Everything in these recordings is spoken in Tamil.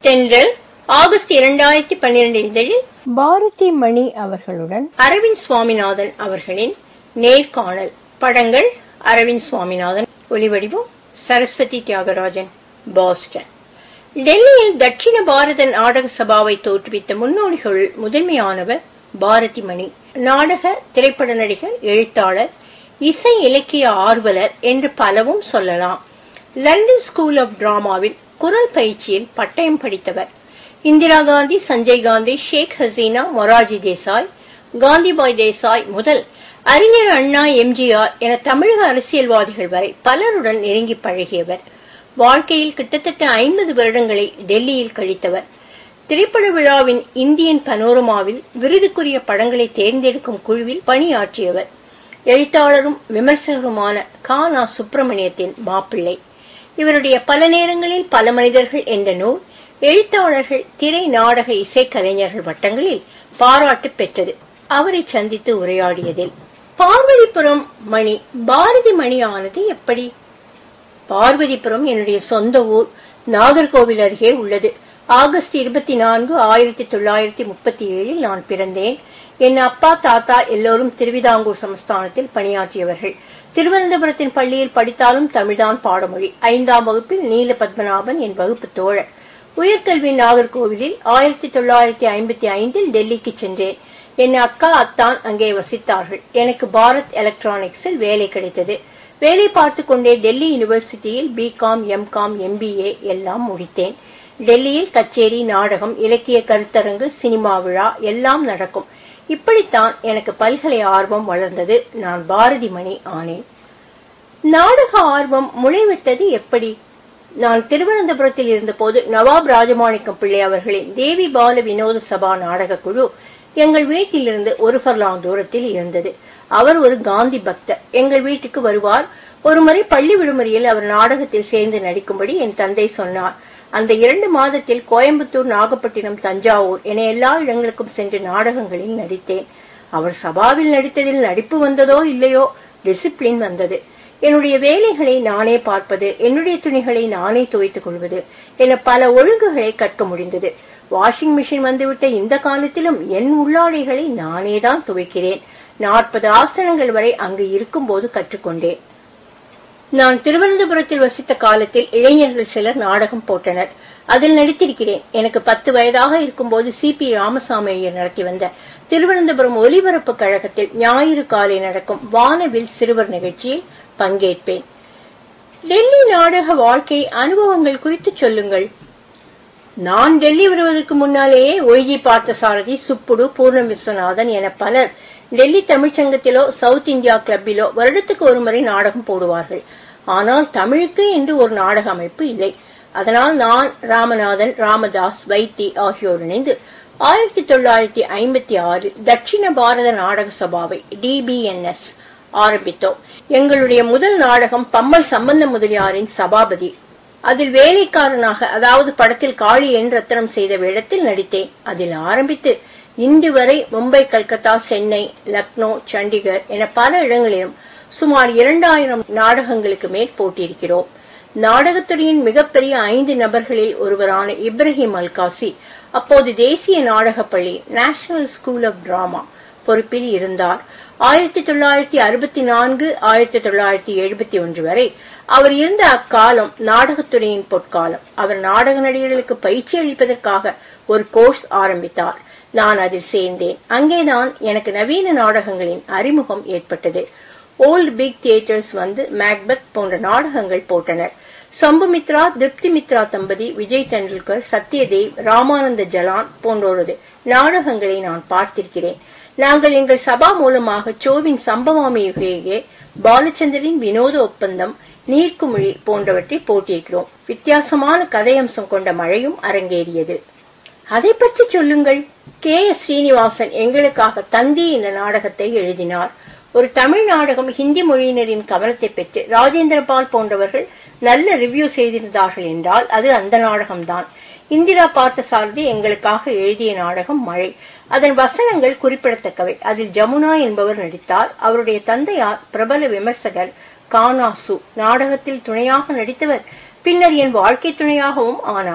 தென்றல் ஆகஸ்ட் இரண்டாயிரத்தி பன்னிரண்டு இதழில் பாரதி மணி அவர்களுடன் அரவிந்த் சுவாமிநாதன் அவர்களின் நேர்காணல் படங்கள் அரவிந்த் சுவாமிநாதன் ஒலிவடிவம் சரஸ்வதி தியாகராஜன் பாஸ்டன் டெல்லியில் தட்சிண பாரத நாடக சபாவை தோற்றுவித்த முன்னோடிகளுள் முதன்மையானவர் பாரதி மணி நாடக திரைப்பட நடிகர் எழுத்தாளர் இசை இலக்கிய ஆர்வலர் என்று பலவும் சொல்லலாம் லண்டன் ஸ்கூல் ஆஃப் டிராமாவில் குரல் பயிற்சியில் பட்டயம் படித்தவர் இந்திரா காந்தி சஞ்சய் காந்தி ஷேக் ஹசீனா மொராஜி தேசாய் காந்திபாய் தேசாய் முதல் அறிஞர் அண்ணா எம்ஜிஆர் என தமிழக அரசியல்வாதிகள் வரை பலருடன் நெருங்கி பழகியவர் வாழ்க்கையில் கிட்டத்தட்ட ஐம்பது வருடங்களை டெல்லியில் கழித்தவர் திரைப்பட விழாவின் இந்தியன் பனோரமாவில் விருதுக்குரிய படங்களை தேர்ந்தெடுக்கும் குழுவில் பணியாற்றியவர் எழுத்தாளரும் விமர்சகருமான கானா சுப்பிரமணியத்தின் மாப்பிள்ளை இவருடைய பல நேரங்களில் பல மனிதர்கள் என்ற நூல் எழுத்தாளர்கள் திரை நாடக இசைக்கலைஞர்கள் வட்டங்களில் பாராட்டு பெற்றது அவரை சந்தித்து உரையாடியதில் பார்வதிபுரம் மணி பாரதி மணி ஆனது எப்படி பார்வதிபுரம் என்னுடைய சொந்த ஊர் நாகர்கோவில் அருகே உள்ளது ஆகஸ்ட் இருபத்தி நான்கு ஆயிரத்தி தொள்ளாயிரத்தி முப்பத்தி ஏழில் நான் பிறந்தேன் என் அப்பா தாத்தா எல்லோரும் திருவிதாங்கூர் சமஸ்தானத்தில் பணியாற்றியவர்கள் திருவனந்தபுரத்தின் பள்ளியில் படித்தாலும் தமிழ்தான் பாடமொழி ஐந்தாம் வகுப்பில் நீல பத்மநாபன் என் வகுப்பு தோழர் உயர்கல்வி நாகர்கோவிலில் ஆயிரத்தி தொள்ளாயிரத்தி ஐம்பத்தி ஐந்தில் டெல்லிக்கு சென்றேன் என் அக்கா அத்தான் அங்கே வசித்தார்கள் எனக்கு பாரத் எலக்ட்ரானிக்ஸில் வேலை கிடைத்தது வேலை பார்த்து கொண்டே டெல்லி யூனிவர்சிட்டியில் பிகாம் எம்காம் எம்பிஏ எல்லாம் முடித்தேன் டெல்லியில் கச்சேரி நாடகம் இலக்கிய கருத்தரங்கு சினிமா விழா எல்லாம் நடக்கும் இப்படித்தான் எனக்கு பல்கலை ஆர்வம் வளர்ந்தது நான் பாரதி மணி ஆனேன் நாடக ஆர்வம் முளைவிட்டது எப்படி நான் திருவனந்தபுரத்தில் இருந்தபோது நவாப் ராஜமாணிக்கம் பிள்ளை அவர்களின் தேவி பால வினோத சபா நாடக குழு எங்கள் வீட்டிலிருந்து ஒரு ஃபர்லாங் தூரத்தில் இருந்தது அவர் ஒரு காந்தி பக்தர் எங்கள் வீட்டுக்கு வருவார் ஒருமுறை பள்ளி விடுமுறையில் அவர் நாடகத்தில் சேர்ந்து நடிக்கும்படி என் தந்தை சொன்னார் அந்த இரண்டு மாதத்தில் கோயம்புத்தூர் நாகப்பட்டினம் தஞ்சாவூர் என எல்லா இடங்களுக்கும் சென்று நாடகங்களில் நடித்தேன் அவர் சபாவில் நடித்ததில் நடிப்பு வந்ததோ இல்லையோ டிசிப்ளின் வந்தது என்னுடைய வேலைகளை நானே பார்ப்பது என்னுடைய துணிகளை நானே துவைத்துக் கொள்வது என பல ஒழுங்குகளை கற்க முடிந்தது வாஷிங் மிஷின் வந்துவிட்ட இந்த காலத்திலும் என் உள்ளாடைகளை நானே தான் துவைக்கிறேன் நாற்பது ஆசனங்கள் வரை அங்கு இருக்கும்போது கற்றுக்கொண்டேன் நான் திருவனந்தபுரத்தில் வசித்த காலத்தில் இளைஞர்கள் சிலர் நாடகம் போட்டனர் அதில் நடித்திருக்கிறேன் எனக்கு பத்து வயதாக இருக்கும்போது சி பி ராமசாமி ஐயர் நடத்தி வந்த திருவனந்தபுரம் ஒலிபரப்பு கழகத்தில் ஞாயிறு காலை நடக்கும் வானவில் சிறுவர் நிகழ்ச்சியில் பங்கேற்பேன் டெல்லி நாடக வாழ்க்கை அனுபவங்கள் குறித்து சொல்லுங்கள் நான் டெல்லி வருவதற்கு முன்னாலேயே ஒய்ஜி பார்த்தசாரதி சுப்புடு பூர்ணம் விஸ்வநாதன் என பலர் டெல்லி தமிழ்ச்சங்கத்திலோ சவுத் இந்தியா கிளப்பிலோ வருடத்துக்கு ஒரு முறை நாடகம் போடுவார்கள் ஆனால் தமிழுக்கு என்று ஒரு நாடக அமைப்பு இல்லை அதனால் நான் ராமநாதன் ராமதாஸ் வைத்தி ஆகியோர் இணைந்து ஆயிரத்தி தொள்ளாயிரத்தி ஐம்பத்தி ஆறில் தட்சிண பாரத நாடக சபாவை டிபிஎன்எஸ் ஆரம்பித்தோம் எங்களுடைய முதல் நாடகம் பம்மல் சம்பந்த முதலியாரின் சபாபதி அதில் வேலைக்காரனாக அதாவது படத்தில் காளி என் ரத்தனம் செய்த வேடத்தில் நடித்தேன் அதில் ஆரம்பித்து இன்று வரை மும்பை கல்கத்தா சென்னை லக்னோ சண்டிகர் என பல இடங்களிலும் சுமார் இரண்டாயிரம் நாடகங்களுக்கு மேல் போட்டியிருக்கிறோம் நாடகத்துறையின் மிகப்பெரிய ஐந்து நபர்களில் ஒருவரான இப்ராஹிம் அல்காசி அப்போது தேசிய நாடகப் பள்ளி நேஷனல் ஸ்கூல் ஆஃப் டிராமா பொறுப்பில் இருந்தார் ஆயிரத்தி தொள்ளாயிரத்தி அறுபத்தி நான்கு ஆயிரத்தி தொள்ளாயிரத்தி எழுபத்தி ஒன்று வரை அவர் இருந்த அக்காலம் நாடகத்துறையின் பொற்காலம் அவர் நாடக நடிகர்களுக்கு பயிற்சி அளிப்பதற்காக ஒரு கோர்ஸ் ஆரம்பித்தார் நான் அதில் சேர்ந்தேன் அங்கேதான் எனக்கு நவீன நாடகங்களின் அறிமுகம் ஏற்பட்டது ஓல்டு பிக் தியேட்டர்ஸ் வந்து மேக்பத் போன்ற நாடகங்கள் போட்டனர் சம்புமித்ரா திருப்தி மித்ரா தம்பதி விஜய் தெண்டுல்கர் சத்யதேவ் ராமானந்த ஜலான் போன்றோரது நாடகங்களை நான் பார்த்திருக்கிறேன் நாங்கள் எங்கள் சபா மூலமாக சோவின் சம்பவாமி யுகேகே பாலச்சந்தரின் வினோத ஒப்பந்தம் நீர்க்குமிழி போன்றவற்றை போட்டியிருக்கிறோம் வித்தியாசமான கதையம்சம் கொண்ட மழையும் அரங்கேறியது அதை பற்றி சொல்லுங்கள் கே எஸ் ஸ்ரீனிவாசன் எங்களுக்காக தந்தி என்ற நாடகத்தை எழுதினார் ஒரு தமிழ் நாடகம் ஹிந்தி மொழியினரின் கவனத்தை பெற்று ராஜேந்திர பால் போன்றவர்கள் நல்ல ரிவ்யூ செய்திருந்தார்கள் என்றால் அது அந்த நாடகம்தான் இந்திரா பார்த்தசாரதி எங்களுக்காக எழுதிய நாடகம் மழை அதன் வசனங்கள் குறிப்பிடத்தக்கவை அதில் ஜமுனா என்பவர் நடித்தார் அவருடைய தந்தையார் பிரபல விமர்சகர் கானாசு நாடகத்தில் துணையாக நடித்தவர் பின்னர் என் வாழ்க்கை துணையாகவும் ஆனார்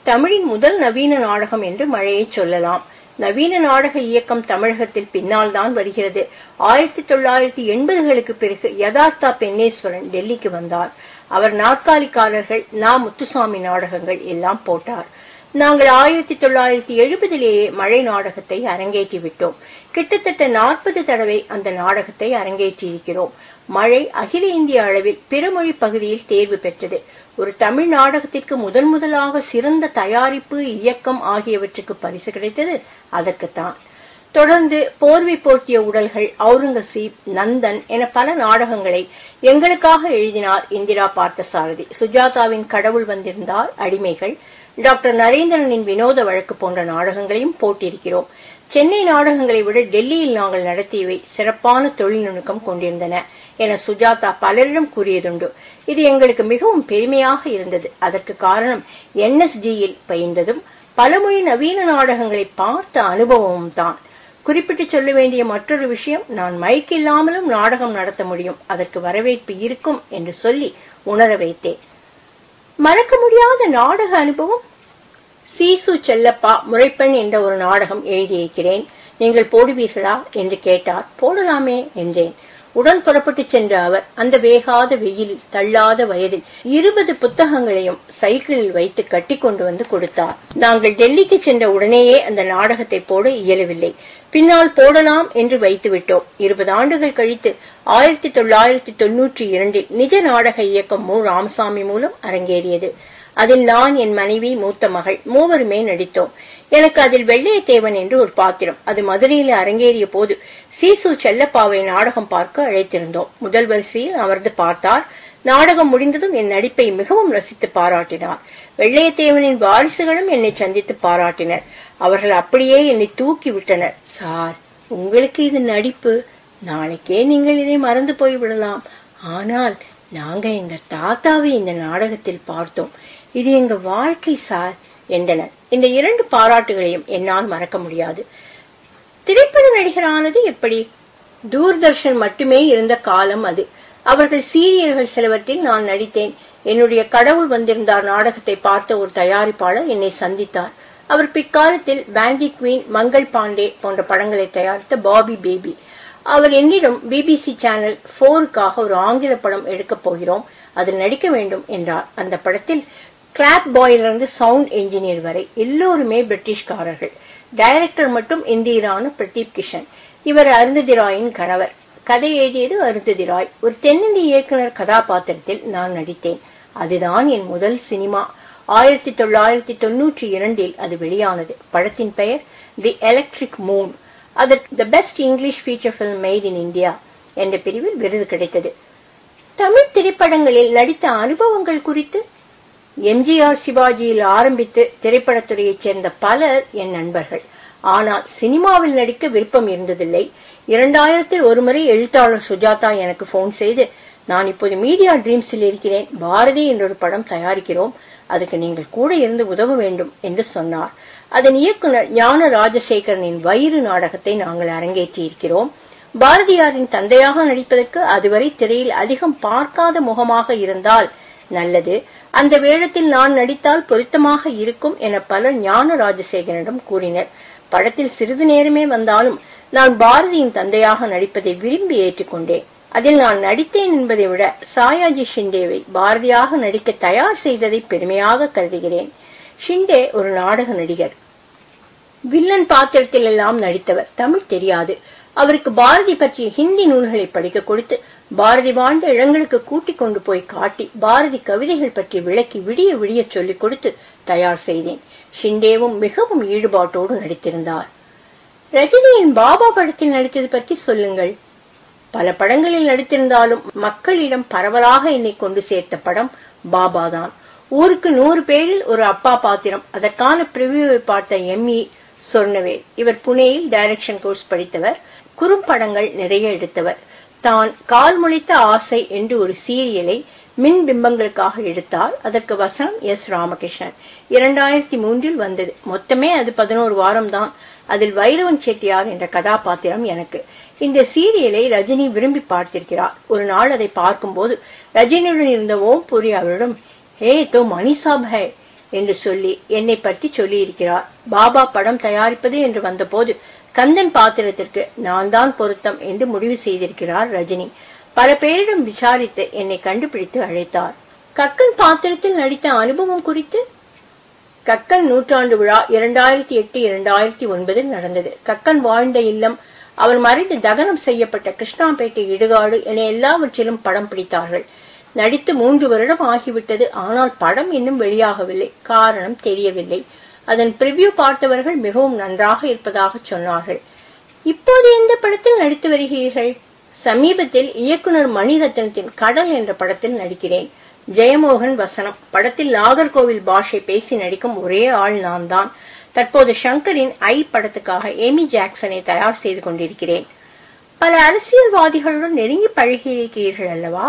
தமிழின் முதல் நவீன நாடகம் என்று மழையை சொல்லலாம் நவீன நாடக இயக்கம் தமிழகத்தில் பின்னால் தான் வருகிறது ஆயிரத்தி தொள்ளாயிரத்தி எண்பதுகளுக்கு பிறகு யதார்த்தா பென்னேஸ்வரன் டெல்லிக்கு வந்தார் அவர் நாற்காலிக்காரர்கள் நா முத்துசாமி நாடகங்கள் எல்லாம் போட்டார் நாங்கள் ஆயிரத்தி தொள்ளாயிரத்தி எழுபதிலேயே மழை நாடகத்தை அரங்கேற்றி விட்டோம் கிட்டத்தட்ட நாற்பது தடவை அந்த நாடகத்தை அரங்கேற்றியிருக்கிறோம் மழை அகில இந்திய அளவில் பிறமொழி பகுதியில் தேர்வு பெற்றது ஒரு தமிழ் நாடகத்திற்கு முதன் முதலாக சிறந்த தயாரிப்பு இயக்கம் ஆகியவற்றுக்கு பரிசு கிடைத்தது அதற்குத்தான் தொடர்ந்து போர்வை போர்த்திய உடல்கள் அவுரங்கசீப் நந்தன் என பல நாடகங்களை எங்களுக்காக எழுதினார் இந்திரா பார்த்தசாரதி சுஜாதாவின் கடவுள் வந்திருந்தார் அடிமைகள் டாக்டர் நரேந்திரனின் வினோத வழக்கு போன்ற நாடகங்களையும் போட்டிருக்கிறோம் சென்னை நாடகங்களை விட டெல்லியில் நாங்கள் நடத்தியவை சிறப்பான தொழில் நுணுக்கம் கொண்டிருந்தன என சுஜாதா பலரிடம் கூறியதுண்டு இது எங்களுக்கு மிகவும் பெருமையாக இருந்தது அதற்கு காரணம் என்எஸ்டியில் பயின்றதும் பலமொழி நவீன நாடகங்களை பார்த்த அனுபவமும் தான் குறிப்பிட்டு சொல்ல வேண்டிய மற்றொரு விஷயம் நான் மைக் இல்லாமலும் நாடகம் நடத்த முடியும் அதற்கு வரவேற்பு இருக்கும் என்று சொல்லி உணர வைத்தேன் மறக்க முடியாத நாடக அனுபவம் சீசு செல்லப்பா முறைப்பெண் என்ற ஒரு நாடகம் எழுதியிருக்கிறேன் நீங்கள் போடுவீர்களா என்று கேட்டார் போடலாமே என்றேன் உடன் புறப்பட்டு சென்ற அவர் அந்த வேகாத வெயிலில் தள்ளாத வயதில் இருபது புத்தகங்களையும் சைக்கிளில் வைத்து கட்டி கொண்டு வந்து கொடுத்தார் நாங்கள் டெல்லிக்கு சென்ற உடனேயே அந்த நாடகத்தை போட இயலவில்லை பின்னால் போடலாம் என்று வைத்து விட்டோம் இருபது ஆண்டுகள் கழித்து ஆயிரத்தி தொள்ளாயிரத்தி தொன்னூற்றி இரண்டில் நிஜ நாடக இயக்கம் மு ராமசாமி மூலம் அரங்கேறியது அதில் நான் என் மனைவி மூத்த மகள் மூவருமே நடித்தோம் எனக்கு அதில் வெள்ளையத்தேவன் என்று ஒரு பாத்திரம் அது மதுரையில் அரங்கேறிய போது சீசு செல்லப்பாவை நாடகம் பார்க்க அழைத்திருந்தோம் முதல் வரிசையில் அமர்ந்து பார்த்தார் நாடகம் முடிந்ததும் என் நடிப்பை மிகவும் ரசித்து பாராட்டினார் வெள்ளையத்தேவனின் வாரிசுகளும் என்னை சந்தித்து பாராட்டினர் அவர்கள் அப்படியே என்னை தூக்கி விட்டனர் சார் உங்களுக்கு இது நடிப்பு நாளைக்கே நீங்கள் இதை மறந்து போய் விடலாம் ஆனால் நாங்க எங்க தாத்தாவை இந்த நாடகத்தில் பார்த்தோம் இது எங்க வாழ்க்கை சார் என்றனர் இந்த இரண்டு பாராட்டுகளையும் என்னால் மறக்க முடியாது திரைப்பட நடிகரானது எப்படி தூர்தர்ஷன் மட்டுமே இருந்த காலம் அது அவர்கள் சீரியல்கள் சிலவற்றில் நான் நடித்தேன் என்னுடைய கடவுள் வந்திருந்தார் நாடகத்தை பார்த்த ஒரு தயாரிப்பாளர் என்னை சந்தித்தார் அவர் பிற்காலத்தில் பேண்டி குவீன் மங்கள் பாண்டே போன்ற படங்களை தயாரித்த பாபி பேபி அவர் என்னிடம் பிபிசி சேனல் போருக்காக ஒரு ஆங்கில படம் எடுக்கப் போகிறோம் அதில் நடிக்க வேண்டும் என்றார் அந்த படத்தில் கிளாப் பாயிலிருந்து சவுண்ட் என்ஜினியர் வரை எல்லோருமே பிரிட்டிஷ்காரர்கள் டைரக்டர் மட்டும் இந்தியரான பிரதீப் கிஷன் இவர் அருந்ததி ராயின் கணவர் கதை எழுதியது அருந்ததி ராய் ஒரு தென்னிந்திய இயக்குனர் கதாபாத்திரத்தில் நான் நடித்தேன் அதுதான் என் முதல் சினிமா ஆயிரத்தி தொள்ளாயிரத்தி தொன்னூற்றி இரண்டில் அது வெளியானது படத்தின் பெயர் தி எலக்ட்ரிக் மூன் அதற்கு the best English feature film made in India என்ற பிரிவில் விருது கிடைத்தது தமிழ் திரைப்படங்களில் நடித்த அனுபவங்கள் குறித்து எம்ஜிஆர் சிவாஜியில் ஆரம்பித்து திரைப்படத்துறையைச் சேர்ந்த பலர் என் நண்பர்கள் ஆனால் சினிமாவில் நடிக்க விருப்பம் இருந்ததில்லை இரண்டாயிரத்தில் ஒருமுறை எழுத்தாளர் சுஜாதா எனக்கு போன் செய்து நான் இப்போது மீடியா ட்ரீம்ஸில் இருக்கிறேன் பாரதி என்றொரு படம் தயாரிக்கிறோம் அதுக்கு நீங்கள் கூட இருந்து உதவ வேண்டும் என்று சொன்னார் அதன் இயக்குனர் ஞான ராஜசேகரனின் வயிறு நாடகத்தை நாங்கள் அரங்கேற்றி இருக்கிறோம் பாரதியாரின் தந்தையாக நடிப்பதற்கு அதுவரை திரையில் அதிகம் பார்க்காத முகமாக இருந்தால் நல்லது அந்த வேடத்தில் நான் நடித்தால் பொருத்தமாக இருக்கும் என பலர் ஞான ராஜசேகரனிடம் கூறினர் படத்தில் சிறிது நேரமே வந்தாலும் நான் பாரதியின் தந்தையாக நடிப்பதை விரும்பி ஏற்றுக்கொண்டேன் அதில் நான் நடித்தேன் என்பதை விட சாயாஜி ஷிண்டேவை பாரதியாக நடிக்க தயார் செய்ததை பெருமையாக கருதுகிறேன் ஷிண்டே ஒரு நாடக நடிகர் வில்லன் பாத்திரத்தில் எல்லாம் நடித்தவர் தமிழ் தெரியாது அவருக்கு பாரதி பற்றிய ஹிந்தி நூல்களை படிக்க கொடுத்து பாரதி வாழ்ந்த இடங்களுக்கு கூட்டிக் கொண்டு போய் காட்டி பாரதி கவிதைகள் பற்றி விளக்கி விடிய விடிய சொல்லிக் கொடுத்து தயார் செய்தேன் ஷிண்டேவும் மிகவும் ஈடுபாட்டோடு நடித்திருந்தார் ரஜினியின் பாபா படத்தில் நடித்தது பற்றி சொல்லுங்கள் பல படங்களில் நடித்திருந்தாலும் மக்களிடம் பரவலாக என்னை கொண்டு சேர்த்த படம் பாபா தான் ஊருக்கு நூறு பேரில் ஒரு அப்பா பாத்திரம் அதற்கான பிரிவியூவை பார்த்த எம்இ சொர்ணவேல் இவர் புனேயில் டைரக்ஷன் கோர்ஸ் படித்தவர் குறும்படங்கள் நிறைய எடுத்தவர் தான் கால் முளைத்த ஆசை என்று ஒரு சீரியலை மின் பிம்பங்களுக்காக எடுத்தார் அதற்கு வசனம் எஸ் ராமகிருஷ்ணன் இரண்டாயிரத்தி மூன்றில் வந்தது மொத்தமே அது பதினோரு வாரம் தான் அதில் வைரவன் செட்டியார் என்ற கதாபாத்திரம் எனக்கு இந்த சீரியலை ரஜினி விரும்பி பார்த்திருக்கிறார் ஒரு நாள் அதை பார்க்கும்போது ரஜினியுடன் இருந்த ஓம் பூரி அவரிடம் ஹே தோ மணி சாப் ஹை என்று சொல்லி என்னை பற்றி சொல்லியிருக்கிறார் பாபா படம் தயாரிப்பது என்று வந்தபோது கந்தன் பாத்திரத்திற்கு நான் தான் பொருத்தம் என்று முடிவு செய்திருக்கிறார் ரஜினி பல பேரிடம் விசாரித்து என்னை கண்டுபிடித்து அழைத்தார் கக்கன் பாத்திரத்தில் நடித்த அனுபவம் குறித்து கக்கன் நூற்றாண்டு விழா இரண்டாயிரத்தி எட்டு இரண்டாயிரத்தி ஒன்பதில் நடந்தது கக்கன் வாழ்ந்த இல்லம் அவர் மறைந்து தகனம் செய்யப்பட்ட கிருஷ்ணாபேட்டை இடுகாடு என எல்லாவற்றிலும் படம் பிடித்தார்கள் நடித்து மூன்று வருடம் ஆகிவிட்டது ஆனால் படம் இன்னும் வெளியாகவில்லை காரணம் தெரியவில்லை அதன் பிரிவியூ பார்த்தவர்கள் மிகவும் நன்றாக இருப்பதாக சொன்னார்கள் இப்போது எந்த படத்தில் நடித்து வருகிறீர்கள் சமீபத்தில் இயக்குனர் மணிரத்னத்தின் கடல் என்ற படத்தில் நடிக்கிறேன் ஜெயமோகன் வசனம் படத்தில் நாகர்கோவில் பாஷை பேசி நடிக்கும் ஒரே ஆள் நான் தான் தற்போது ஷங்கரின் ஐ படத்துக்காக ஏமி ஜாக்சனை தயார் செய்து கொண்டிருக்கிறேன் பல அரசியல்வாதிகளுடன் நெருங்கி பழகியிருக்கிறீர்கள் அல்லவா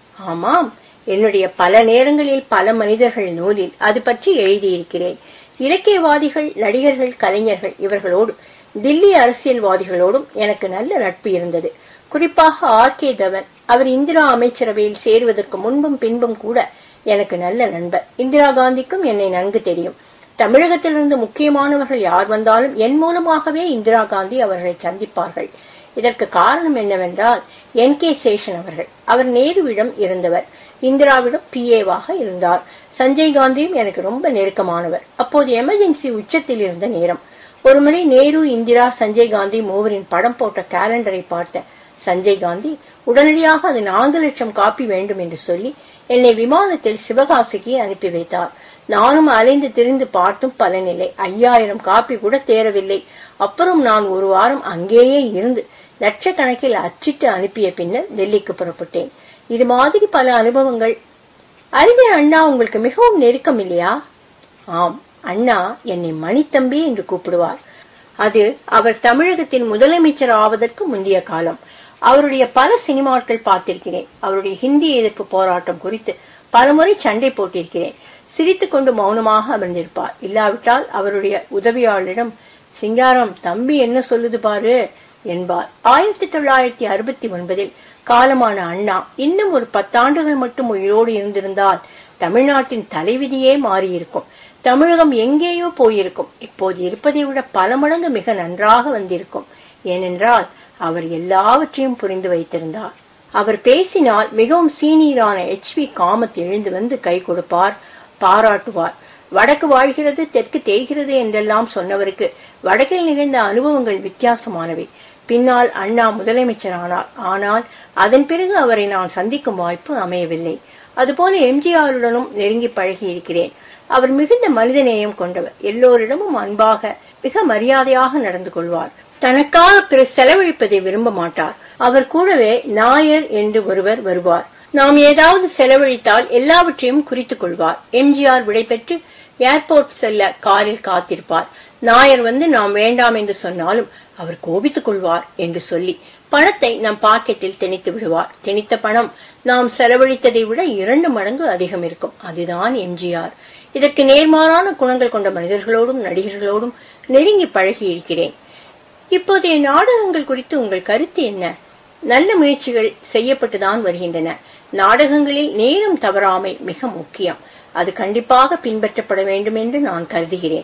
ஆமாம் என்னுடைய பல நேரங்களில் பல மனிதர்கள் நூலில் அது பற்றி எழுதியிருக்கிறேன் இலக்கியவாதிகள் நடிகர்கள் கலைஞர்கள் இவர்களோடு தில்லி அரசியல்வாதிகளோடும் எனக்கு நல்ல நட்பு இருந்தது குறிப்பாக ஆர் கே தவன் அவர் இந்திரா அமைச்சரவையில் சேருவதற்கு முன்பும் பின்பும் கூட எனக்கு நல்ல நண்பர் இந்திரா காந்திக்கும் என்னை நன்கு தெரியும் தமிழகத்திலிருந்து முக்கியமானவர்கள் யார் வந்தாலும் என் மூலமாகவே இந்திரா காந்தி அவர்களை சந்திப்பார்கள் இதற்கு காரணம் என்னவென்றால் என் கே சேஷன் அவர்கள் அவர் நேருவிடம் இருந்தவர் இந்திராவிடம் பிஏவாக இருந்தார் சஞ்சய் காந்தியும் எனக்கு ரொம்ப நெருக்கமானவர் அப்போது எமர்ஜென்சி உச்சத்தில் இருந்த நேரம் ஒருமுறை நேரு இந்திரா சஞ்சய் காந்தி மூவரின் படம் போட்ட கேலண்டரை பார்த்த சஞ்சய் காந்தி உடனடியாக அது நான்கு லட்சம் காப்பி வேண்டும் என்று சொல்லி என்னை விமானத்தில் சிவகாசிக்கு அனுப்பி வைத்தார் நானும் அலைந்து திரிந்து பார்த்தும் பலனில்லை ஐயாயிரம் காப்பி கூட தேரவில்லை அப்புறம் நான் ஒரு வாரம் அங்கேயே இருந்து லட்சக்கணக்கில் அச்சிட்டு அனுப்பிய பின்னர் டெல்லிக்கு புறப்பட்டேன் இது மாதிரி பல அனுபவங்கள் அறிஞர் அண்ணா உங்களுக்கு மிகவும் நெருக்கம் இல்லையா ஆம் அண்ணா என்னை மணித்தம்பி என்று கூப்பிடுவார் அது அவர் தமிழகத்தின் முதலமைச்சர் ஆவதற்கு முந்தைய காலம் அவருடைய பல சினிமாக்கள் பார்த்திருக்கிறேன் அவருடைய ஹிந்தி எதிர்ப்பு போராட்டம் குறித்து பலமுறை சண்டை போட்டிருக்கிறேன் சிரித்துக் கொண்டு மௌனமாக அமர்ந்திருப்பார் இல்லாவிட்டால் அவருடைய உதவியாளரிடம் சிங்காரம் தம்பி என்ன சொல்லுது பாரு என்பார் ஆயிரத்தி தொள்ளாயிரத்தி அறுபத்தி ஒன்பதில் காலமான அண்ணா இன்னும் ஒரு பத்தாண்டுகள் மட்டும் உயிரோடு இருந்திருந்தால் தமிழ்நாட்டின் தலைவிதியே மாறியிருக்கும் தமிழகம் எங்கேயோ போயிருக்கும் இப்போது இருப்பதை விட பல மடங்கு மிக நன்றாக வந்திருக்கும் ஏனென்றால் அவர் எல்லாவற்றையும் புரிந்து வைத்திருந்தார் அவர் பேசினால் மிகவும் சீனியரான எச் வி காமத் எழுந்து வந்து கை கொடுப்பார் பாராட்டுவார் வடக்கு வாழ்கிறது தெற்கு தேய்கிறது என்றெல்லாம் சொன்னவருக்கு வடக்கில் நிகழ்ந்த அனுபவங்கள் வித்தியாசமானவை பின்னால் அண்ணா முதலமைச்சரானார் ஆனால் அதன் பிறகு அவரை நான் சந்திக்கும் வாய்ப்பு அமையவில்லை அதுபோல எம்ஜிஆருடனும் நெருங்கி பழகி இருக்கிறேன் அவர் மிகுந்த மனிதநேயம் கொண்டவர் எல்லோரிடமும் அன்பாக மிக மரியாதையாக நடந்து கொள்வார் தனக்காக பிற செலவழிப்பதை விரும்ப மாட்டார் அவர் கூடவே நாயர் என்று ஒருவர் வருவார் நாம் ஏதாவது செலவழித்தால் எல்லாவற்றையும் குறித்துக் கொள்வார் எம்ஜிஆர் விடைபெற்று ஏர்போர்ட் செல்ல காரில் காத்திருப்பார் நாயர் வந்து நாம் வேண்டாம் என்று சொன்னாலும் அவர் கோபித்துக் கொள்வார் என்று சொல்லி பணத்தை நம் பாக்கெட்டில் திணித்து விடுவார் திணித்த பணம் நாம் செலவழித்ததை விட இரண்டு மடங்கு அதிகம் இருக்கும் அதுதான் எம்ஜிஆர் இதற்கு நேர்மாறான குணங்கள் கொண்ட மனிதர்களோடும் நடிகர்களோடும் நெருங்கி பழகி இருக்கிறேன் இப்போதைய நாடகங்கள் குறித்து உங்கள் கருத்து என்ன நல்ல முயற்சிகள் செய்யப்பட்டுதான் வருகின்றன நாடகங்களில் நேரம் தவறாமை மிக முக்கியம் அது கண்டிப்பாக பின்பற்றப்பட வேண்டும் என்று நான் கருதுகிறேன்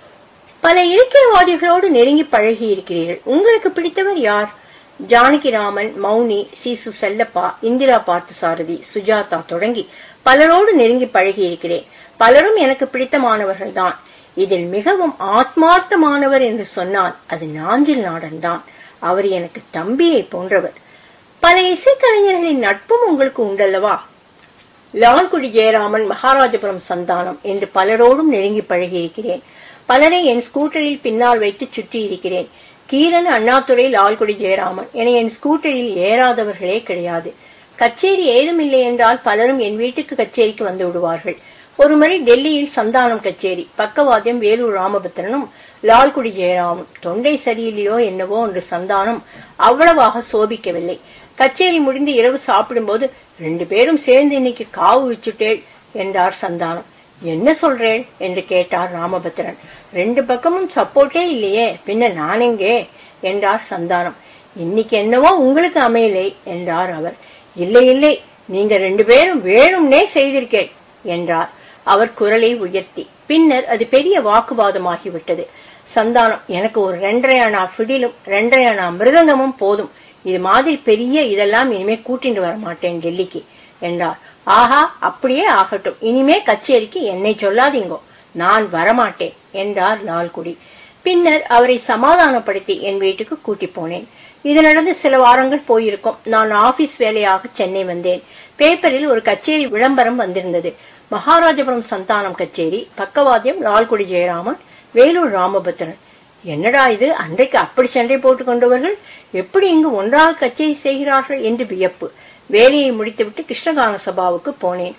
பல இலக்கியவாதிகளோடு நெருங்கி பழகி இருக்கிறீர்கள் உங்களுக்கு பிடித்தவர் யார் ஜானகிராமன் மௌனி சிசு செல்லப்பா இந்திரா பார்த்தசாரதி சுஜாதா தொடங்கி பலரோடு நெருங்கி பழகி இருக்கிறேன் பலரும் எனக்கு பிடித்தமானவர்கள் தான் இதில் மிகவும் ஆத்மார்த்தமானவர் என்று சொன்னால் அது நாஞ்சில் நாடன் தான் அவர் எனக்கு தம்பியை போன்றவர் பல இசைக்கலைஞர்களின் நட்பும் உங்களுக்கு உண்டல்லவா லால்குடி ஜெயராமன் மகாராஜபுரம் சந்தானம் என்று பலரோடும் நெருங்கி பழகியிருக்கிறேன் பலரை என் ஸ்கூட்டரில் பின்னால் வைத்து சுற்றி இருக்கிறேன் கீரன் அண்ணாதுரை லால்குடி ஜெயராமன் என என் ஸ்கூட்டரில் ஏறாதவர்களே கிடையாது கச்சேரி ஏதும் இல்லை என்றால் பலரும் என் வீட்டுக்கு கச்சேரிக்கு வந்து விடுவார்கள் ஒருமுறை டெல்லியில் சந்தானம் கச்சேரி பக்கவாத்தியம் வேலூர் ராமபத்திரனும் லால்குடி ஜெயராமும் தொண்டை சரியில்லையோ என்னவோ என்று சந்தானம் அவ்வளவாக சோபிக்கவில்லை கச்சேரி முடிந்து இரவு சாப்பிடும்போது ரெண்டு பேரும் சேர்ந்து இன்னைக்கு காவு வச்சுட்டேள் என்றார் சந்தானம் என்ன சொல்றேன் என்று கேட்டார் ராமபத்திரன் ரெண்டு பக்கமும் சப்போர்ட்டே இல்லையே பின்ன நானெங்கே என்றார் சந்தானம் இன்னைக்கு என்னவோ உங்களுக்கு அமையலை என்றார் அவர் இல்லை இல்லை நீங்க ரெண்டு பேரும் வேணும்னே செய்திருக்கேன் என்றார் அவர் குரலை உயர்த்தி பின்னர் அது பெரிய வாக்குவாதமாகிவிட்டது சந்தானம் எனக்கு ஒரு ரெண்டரை அணா ஃபிடிலும் ரெண்டரை அணா மிருதங்கமும் போதும் இது மாதிரி பெரிய இதெல்லாம் இனிமே கூட்டிட்டு வர மாட்டேன் டெல்லிக்கு என்றார் ஆஹா அப்படியே ஆகட்டும் இனிமே கச்சேரிக்கு என்னை சொல்லாதீங்கோ நான் வரமாட்டேன் என்றார் லால்குடி பின்னர் அவரை சமாதானப்படுத்தி என் வீட்டுக்கு கூட்டி போனேன் இது நடந்து சில வாரங்கள் போயிருக்கும் நான் ஆபீஸ் வேலையாக சென்னை வந்தேன் பேப்பரில் ஒரு கச்சேரி விளம்பரம் வந்திருந்தது மகாராஜபுரம் சந்தானம் கச்சேரி பக்கவாத்தியம் லால்குடி ஜெயராமன் வேலூர் ராமபத்ரன் என்னடா இது அன்றைக்கு அப்படி சண்டை போட்டுக் கொண்டவர்கள் எப்படி இங்கு ஒன்றாக கச்சேரி செய்கிறார்கள் என்று வியப்பு வேலையை முடித்துவிட்டு கிருஷ்ணகான சபாவுக்கு போனேன்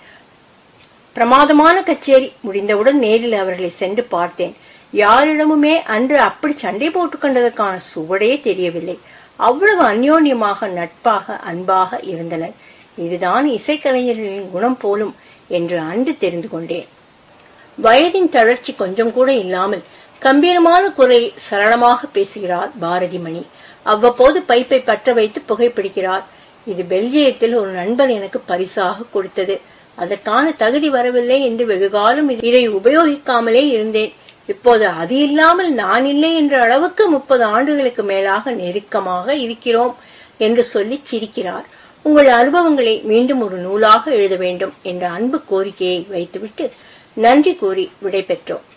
பிரமாதமான கச்சேரி முடிந்தவுடன் நேரில் அவர்களை சென்று பார்த்தேன் யாரிடமுமே அன்று அப்படி சண்டை போட்டுக் கொண்டதற்கான சுவடே தெரியவில்லை அவ்வளவு அந்யோன்யமாக நட்பாக அன்பாக இருந்தனர் இதுதான் இசைக்கலைஞர்களின் குணம் போலும் என்று அன்று தெரிந்து கொண்டேன் வயதின் தளர்ச்சி கொஞ்சம் கூட இல்லாமல் கம்பீரமான குரலில் சரளமாக பேசுகிறார் பாரதி மணி அவ்வப்போது பைப்பை பற்ற வைத்து புகைப்பிடிக்கிறார் இது பெல்ஜியத்தில் ஒரு நண்பர் எனக்கு பரிசாக கொடுத்தது அதற்கான தகுதி வரவில்லை என்று வெகுகாலம் இதை உபயோகிக்காமலே இருந்தேன் இப்போது அது இல்லாமல் நான் இல்லை என்ற அளவுக்கு முப்பது ஆண்டுகளுக்கு மேலாக நெருக்கமாக இருக்கிறோம் என்று சொல்லி சிரிக்கிறார் உங்கள் அனுபவங்களை மீண்டும் ஒரு நூலாக எழுத வேண்டும் என்ற அன்பு கோரிக்கையை வைத்துவிட்டு நன்றி கூறி விடைபெற்றோம்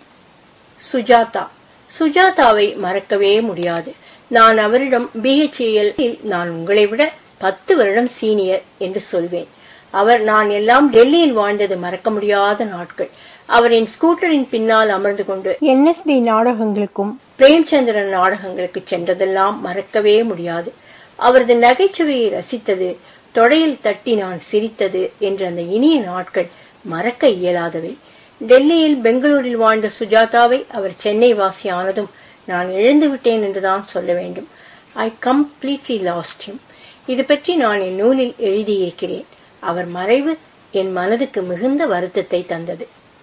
சுஜாதா சுஜாதாவை மறக்கவே முடியாது நான் அவரிடம் பிஹெச்ஏஎல் நான் உங்களை விட பத்து வருடம் சீனியர் என்று சொல்வேன் அவர் நான் எல்லாம் டெல்லியில் வாழ்ந்தது மறக்க முடியாத நாட்கள் அவரின் ஸ்கூட்டரின் பின்னால் அமர்ந்து கொண்டு என்எஸ்பி நாடகங்களுக்கும் பிரேம்சந்திரன் நாடகங்களுக்கு சென்றதெல்லாம் மறக்கவே முடியாது அவரது நகைச்சுவையை ரசித்தது தொடையில் தட்டி நான் சிரித்தது என்ற அந்த இனிய நாட்கள் மறக்க இயலாதவை டெல்லியில் பெங்களூரில் வாழ்ந்த சுஜாதாவை அவர் சென்னை வாசி ஆனதும் நான் இழந்து விட்டேன் என்றுதான் சொல்ல வேண்டும் ஐ கம்ப்ளீட்லி லாஸ்ட் him இது பற்றி நான் என் நூலில் எழுதியிருக்கிறேன் அவர் மறைவு என் மனதுக்கு மிகுந்த வருத்தத்தை தந்தது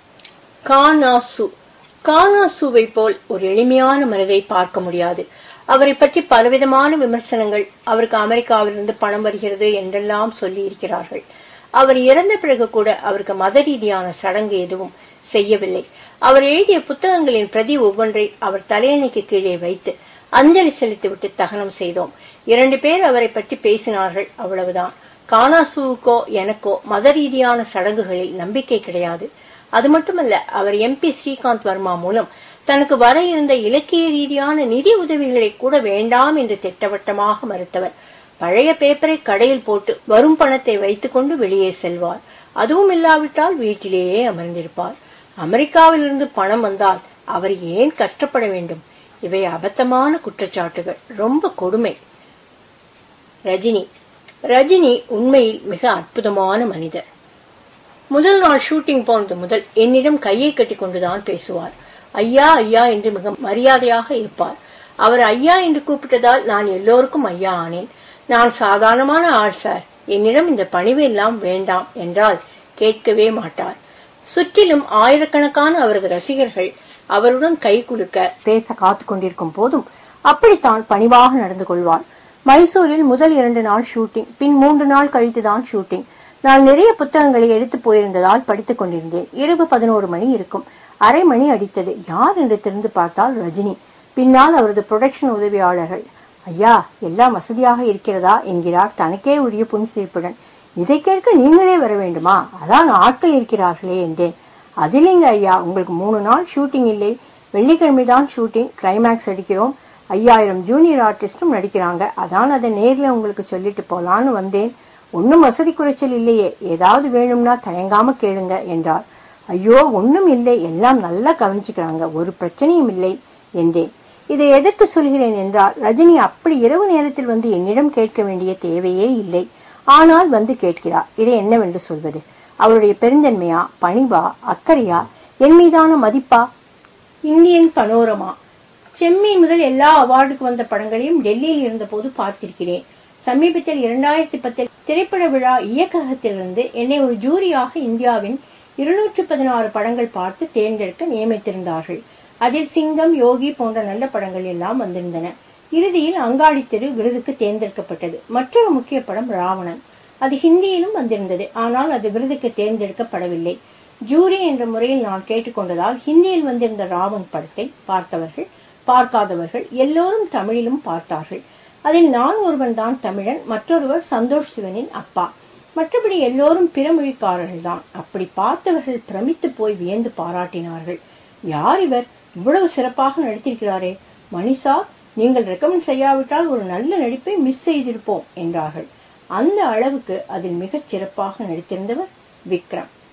கானாசு கானாசுவை போல் ஒரு எளிமையான மனிதை பார்க்க முடியாது அவரை பற்றி பலவிதமான விமர்சனங்கள் அவருக்கு அமெரிக்காவிலிருந்து பணம் வருகிறது என்றெல்லாம் சொல்லி இருக்கிறார்கள் அவர் இறந்த பிறகு கூட அவருக்கு மத ரீதியான சடங்கு எதுவும் செய்யவில்லை அவர் எழுதிய புத்தகங்களின் பிரதி ஒவ்வொன்றை அவர் தலையணைக்கு கீழே வைத்து அஞ்சலி செலுத்திவிட்டு தகனம் செய்தோம் இரண்டு பேர் அவரை பற்றி பேசினார்கள் அவ்வளவுதான் கானாசுவுக்கோ எனக்கோ மத ரீதியான சடங்குகளில் நம்பிக்கை கிடையாது அது மட்டுமல்ல அவர் எம்பி ஸ்ரீகாந்த் வர்மா மூலம் தனக்கு வர இருந்த இலக்கிய ரீதியான நிதி உதவிகளை கூட வேண்டாம் என்று திட்டவட்டமாக மறுத்தவர் பழைய பேப்பரை கடையில் போட்டு வரும் பணத்தை வைத்துக்கொண்டு வெளியே செல்வார் அதுவும் இல்லாவிட்டால் வீட்டிலேயே அமர்ந்திருப்பார் அமெரிக்காவிலிருந்து பணம் வந்தால் அவர் ஏன் கஷ்டப்பட வேண்டும் இவை அபத்தமான குற்றச்சாட்டுகள் ரொம்ப கொடுமை ரஜினி ரஜினி உண்மையில் மிக அற்புதமான மனிதர் முதல் நாள் ஷூட்டிங் போனது முதல் என்னிடம் கையை கட்டி கொண்டுதான் பேசுவார் ஐயா ஐயா என்று மிக மரியாதையாக இருப்பார் அவர் ஐயா என்று கூப்பிட்டதால் நான் எல்லோருக்கும் ஐயா ஆனேன் நான் சாதாரணமான ஆள் சார் என்னிடம் இந்த பணிவு எல்லாம் வேண்டாம் என்றால் கேட்கவே மாட்டார் சுற்றிலும் ஆயிரக்கணக்கான அவரது ரசிகர்கள் அவருடன் கை குலுக்க பேச காத்து கொண்டிருக்கும் போதும் அப்படித்தான் பணிவாக நடந்து கொள்வார் மைசூரில் முதல் இரண்டு நாள் ஷூட்டிங் பின் மூன்று நாள் கழித்துதான் ஷூட்டிங் நான் நிறைய புத்தகங்களை எடுத்து போயிருந்ததால் படித்துக் கொண்டிருந்தேன் இரவு பதினோரு மணி இருக்கும் அரை மணி அடித்தது யார் என்று திறந்து பார்த்தால் ரஜினி பின்னால் அவரது புரொடக்ஷன் உதவியாளர்கள் ஐயா எல்லாம் வசதியாக இருக்கிறதா என்கிறார் தனக்கே உரிய புன்சிரிப்புடன் இதை கேட்க நீங்களே வர வேண்டுமா அதான் ஆட்கள் இருக்கிறார்களே என்றேன் அதில்லைங்க ஐயா உங்களுக்கு மூணு நாள் ஷூட்டிங் இல்லை வெள்ளிக்கிழமை தான் ஷூட்டிங் கிளைமேக்ஸ் அடிக்கிறோம் ஐயாயிரம் ஜூனியர் ஆர்டிஸ்டும் நடிக்கிறாங்க அதான் அதை நேர்ல உங்களுக்கு சொல்லிட்டு போலான்னு வந்தேன் ஒன்னும் வசதி குறைச்சல் இல்லையே ஏதாவது வேணும்னா தயங்காம கேளுங்க என்றார் ஐயோ ஒண்ணும் இல்லை எல்லாம் நல்லா கவனிச்சுக்கிறாங்க ஒரு பிரச்சனையும் இல்லை என்றேன் இதை எதற்கு சொல்கிறேன் என்றால் ரஜினி அப்படி இரவு நேரத்தில் வந்து என்னிடம் கேட்க வேண்டிய தேவையே இல்லை ஆனால் வந்து கேட்கிறார் இதை என்னவென்று சொல்வது அவருடைய பெருந்தன்மையா பணிவா அக்கறையா என் மீதான மதிப்பா இந்தியன் பனோரமா செம்மீன் முதல் எல்லா அவார்டுக்கு வந்த படங்களையும் டெல்லியில் இருந்தபோது பார்த்திருக்கிறேன் சமீபத்தில் இரண்டாயிரத்தி பத்தில் திரைப்பட விழா இயக்ககத்திலிருந்து என்னை ஒரு ஜூரியாக இந்தியாவின் இருநூற்று பதினாறு படங்கள் பார்த்து தேர்ந்தெடுக்க நியமித்திருந்தார்கள் அதில் சிங்கம் யோகி போன்ற நல்ல படங்கள் எல்லாம் வந்திருந்தன இறுதியில் அங்காடி தெரு விருதுக்கு தேர்ந்தெடுக்கப்பட்டது மற்றொரு முக்கிய படம் ராவணன் அது ஹிந்தியிலும் வந்திருந்தது ஆனால் அது விருதுக்கு தேர்ந்தெடுக்கப்படவில்லை ஜூரி என்ற முறையில் நான் கேட்டுக்கொண்டதால் ஹிந்தியில் வந்திருந்த ராவன் படத்தை பார்த்தவர்கள் பார்க்காதவர்கள் எல்லோரும் தமிழிலும் பார்த்தார்கள் அதில் நான் ஒருவன் தான் தமிழன் மற்றொருவர் சந்தோஷ் சிவனின் அப்பா மற்றபடி எல்லோரும் பிறமொழிக்காரர்கள் தான் அப்படி பார்த்தவர்கள் பிரமித்து போய் வியந்து பாராட்டினார்கள் யார் இவர் இவ்வளவு சிறப்பாக நடித்திருக்கிறாரே மணிசா நீங்கள் ரெக்கமெண்ட் செய்யாவிட்டால் ஒரு நல்ல நடிப்பை மிஸ் செய்திருப்போம் என்றார்கள் அந்த அளவுக்கு அதில் மிகச் சிறப்பாக நடித்திருந்தவர் விக்ரம்